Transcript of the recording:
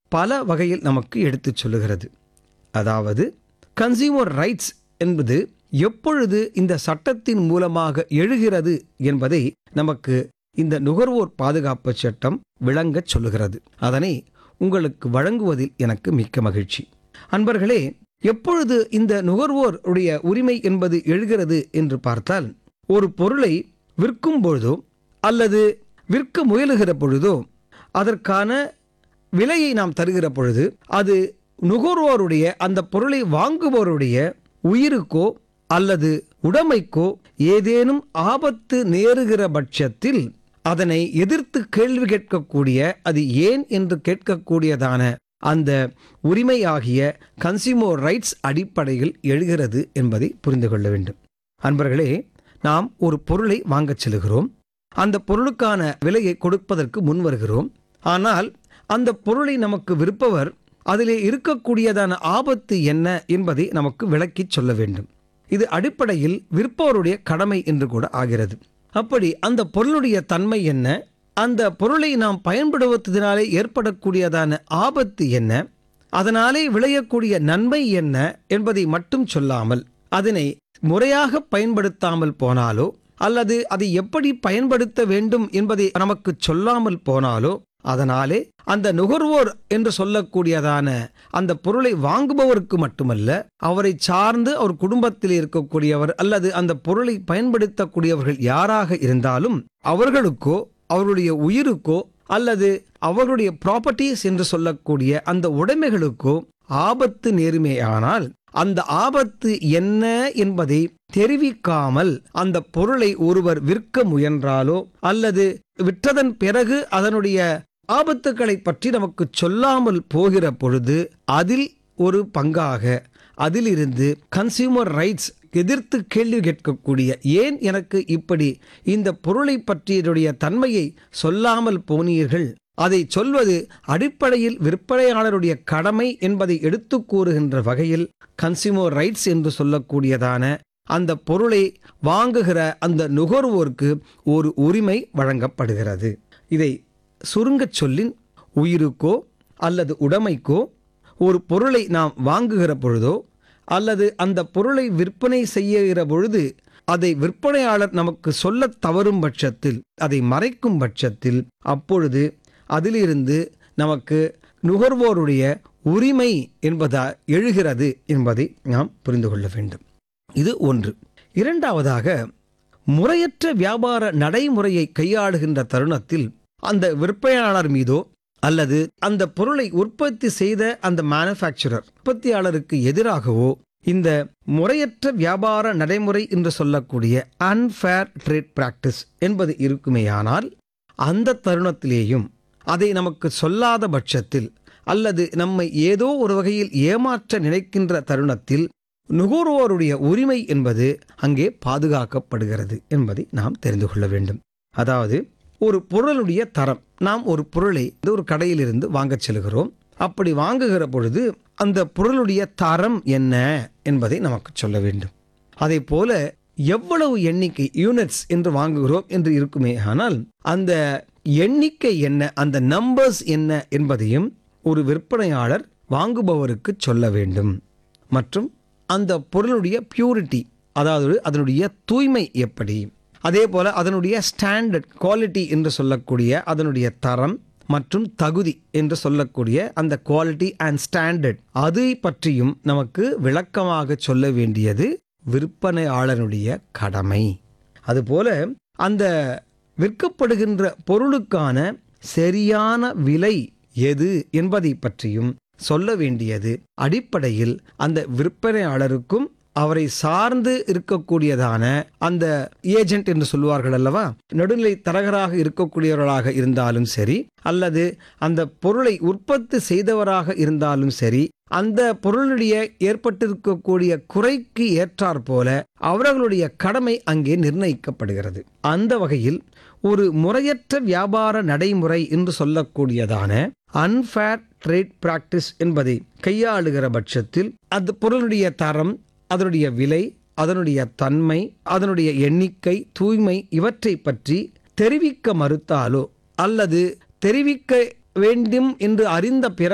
பல வகையில் நமக்கு எடுத்துச் சொல்லுகிறது அதாவது கன்சியூமர் ரைட்ஸ் என்பது எப்பொழுது இந்த சட்டத்தின் மூலமாக எழுகிறது என்பதை நமக்கு இந்த நுகர்வோர் பாதுகாப்பு சட்டம் விளங்கச் சொல்லுகிறது அதனை உங்களுக்கு வழங்குவதில் எனக்கு மிக்க மகிழ்ச்சி அன்பர்களே எப்பொழுது இந்த நுகர்வோருடைய உரிமை என்பது எழுகிறது என்று பார்த்தால் ஒரு பொருளை விற்கும் பொழுதோ அல்லது விற்க முயலுகிற பொழுதோ அதற்கான விலையை நாம் தருகிற பொழுது அது நுகர்வோருடைய அந்த பொருளை வாங்குபவருடைய உயிருக்கோ அல்லது உடைமைக்கோ ஏதேனும் ஆபத்து நேருகிற பட்சத்தில் அதனை எதிர்த்து கேள்வி கேட்கக்கூடிய அது ஏன் என்று கேட்கக்கூடியதான அந்த உரிமையாகிய கன்சியூமர் ரைட்ஸ் அடிப்படையில் எழுகிறது என்பதை புரிந்து கொள்ள வேண்டும் அன்பர்களே நாம் ஒரு பொருளை வாங்கச் செல்கிறோம் அந்த பொருளுக்கான விலையை கொடுப்பதற்கு முன் வருகிறோம் ஆனால் அந்த பொருளை நமக்கு விற்பவர் அதிலே இருக்கக்கூடியதான ஆபத்து என்ன என்பதை நமக்கு விளக்கிச் சொல்ல வேண்டும் இது அடிப்படையில் விற்பவருடைய கடமை என்று கூட ஆகிறது அப்படி அந்த பொருளுடைய தன்மை என்ன அந்த பொருளை நாம் பயன்படுத்துவதனாலே ஏற்படக்கூடியதான ஆபத்து என்ன அதனாலே விளையக்கூடிய நன்மை என்ன என்பதை மட்டும் சொல்லாமல் அதனை முறையாக பயன்படுத்தாமல் போனாலோ அல்லது அதை எப்படி பயன்படுத்த வேண்டும் என்பதை நமக்கு சொல்லாமல் போனாலோ அதனாலே அந்த நுகர்வோர் என்று சொல்லக்கூடியதான அந்த பொருளை வாங்குபவருக்கு மட்டுமல்ல அவரை சார்ந்து அவர் குடும்பத்தில் இருக்கக்கூடியவர் அல்லது அந்த பொருளை பயன்படுத்தக்கூடியவர்கள் யாராக இருந்தாலும் அவர்களுக்கோ அவருடைய உயிருக்கோ அல்லது அவர்களுடைய ப்ராப்பர்ட்டிஸ் என்று சொல்லக்கூடிய அந்த உடைமைகளுக்கோ ஆபத்து நேருமேயானால் அந்த ஆபத்து என்ன என்பதை தெரிவிக்காமல் அந்த பொருளை ஒருவர் விற்க முயன்றாலோ அல்லது விற்றதன் பிறகு அதனுடைய ஆபத்துக்களை பற்றி நமக்கு சொல்லாமல் போகிற பொழுது அதில் ஒரு பங்காக அதிலிருந்து கன்சியூமர் ரைட்ஸ் எதிர்த்து கேள்வி கேட்கக்கூடிய ஏன் எனக்கு இப்படி இந்த பொருளை பற்றியதுடைய தன்மையை சொல்லாமல் போனீர்கள் அதை சொல்வது அடிப்படையில் விற்பனையாளருடைய கடமை என்பதை எடுத்து கூறுகின்ற வகையில் கன்சியூமர் ரைட்ஸ் என்று சொல்லக்கூடியதான அந்த பொருளை வாங்குகிற அந்த நுகர்வோருக்கு ஒரு உரிமை வழங்கப்படுகிறது இதை சுருங்கச் சொல்லின் உயிருக்கோ அல்லது உடைமைக்கோ ஒரு பொருளை நாம் வாங்குகிற பொழுதோ அல்லது அந்த பொருளை விற்பனை செய்யுகிற பொழுது அதை விற்பனையாளர் நமக்கு சொல்லத் தவறும் பட்சத்தில் அதை மறைக்கும் பட்சத்தில் அப்பொழுது அதிலிருந்து நமக்கு நுகர்வோருடைய உரிமை என்பதா எழுகிறது என்பதை நாம் புரிந்து கொள்ள வேண்டும் இது ஒன்று இரண்டாவதாக முறையற்ற வியாபார நடைமுறையை கையாளுகின்ற தருணத்தில் அந்த விற்பனையாளர் மீதோ அல்லது அந்த பொருளை உற்பத்தி செய்த அந்த மேனுஃபேக்சரர் உற்பத்தியாளருக்கு எதிராகவோ இந்த முறையற்ற வியாபார நடைமுறை என்று சொல்லக்கூடிய அன்ஃபேர் ட்ரேட் பிராக்டிஸ் என்பது இருக்குமேயானால் அந்த தருணத்திலேயும் அதை நமக்கு சொல்லாத பட்சத்தில் அல்லது நம்மை ஏதோ ஒரு வகையில் ஏமாற்ற நினைக்கின்ற தருணத்தில் நுகர்வோருடைய உரிமை என்பது அங்கே பாதுகாக்கப்படுகிறது என்பதை நாம் தெரிந்து கொள்ள வேண்டும் அதாவது ஒரு பொருளுடைய தரம் நாம் ஒரு பொருளை ஒரு கடையிலிருந்து வாங்கச் செல்கிறோம் அப்படி வாங்குகிற பொழுது அந்த பொருளுடைய தரம் என்ன என்பதை நமக்கு சொல்ல வேண்டும் அதே போல எவ்வளவு எண்ணிக்கை யூனிட்ஸ் என்று வாங்குகிறோம் என்று இருக்குமே ஆனால் அந்த எண்ணிக்கை என்ன அந்த நம்பர்ஸ் என்ன என்பதையும் ஒரு விற்பனையாளர் வாங்குபவருக்கு சொல்ல வேண்டும் மற்றும் அந்த பொருளுடைய பியூரிட்டி அதாவது அதனுடைய தூய்மை எப்படி அதே போல அதனுடைய ஸ்டாண்டர்ட் குவாலிட்டி என்று சொல்லக்கூடிய அதனுடைய தரம் மற்றும் தகுதி என்று சொல்லக்கூடிய அந்த குவாலிட்டி அண்ட் ஸ்டாண்டர்ட் அதை பற்றியும் நமக்கு விளக்கமாக சொல்ல வேண்டியது விற்பனையாளனுடைய கடமை அதுபோல அந்த விற்கப்படுகின்ற பொருளுக்கான சரியான விலை எது என்பதை பற்றியும் சொல்ல வேண்டியது அடிப்படையில் அந்த விற்பனையாளருக்கும் அவரை சார்ந்து இருக்கக்கூடியதான அந்த ஏஜென்ட் என்று சொல்லுவார்கள் அல்லவா நடுநிலை தரகராக இருக்கக்கூடியவர்களாக இருந்தாலும் சரி அல்லது அந்த பொருளை உற்பத்தி செய்தவராக இருந்தாலும் சரி அந்த பொருளுடைய ஏற்பட்டிருக்கக்கூடிய குறைக்கு ஏற்றாற் போல அவர்களுடைய கடமை அங்கே நிர்ணயிக்கப்படுகிறது அந்த வகையில் ஒரு முறையற்ற வியாபார நடைமுறை என்று சொல்லக்கூடியதான அன்ஃபேர் ட்ரேட் பிராக்டிஸ் என்பதை கையாளுகிற பட்சத்தில் அந்த பொருளுடைய தரம் அதனுடைய விலை அதனுடைய தன்மை அதனுடைய எண்ணிக்கை தூய்மை இவற்றை பற்றி தெரிவிக்க மறுத்தாலோ அல்லது தெரிவிக்க வேண்டும் என்று அறிந்த பிறகு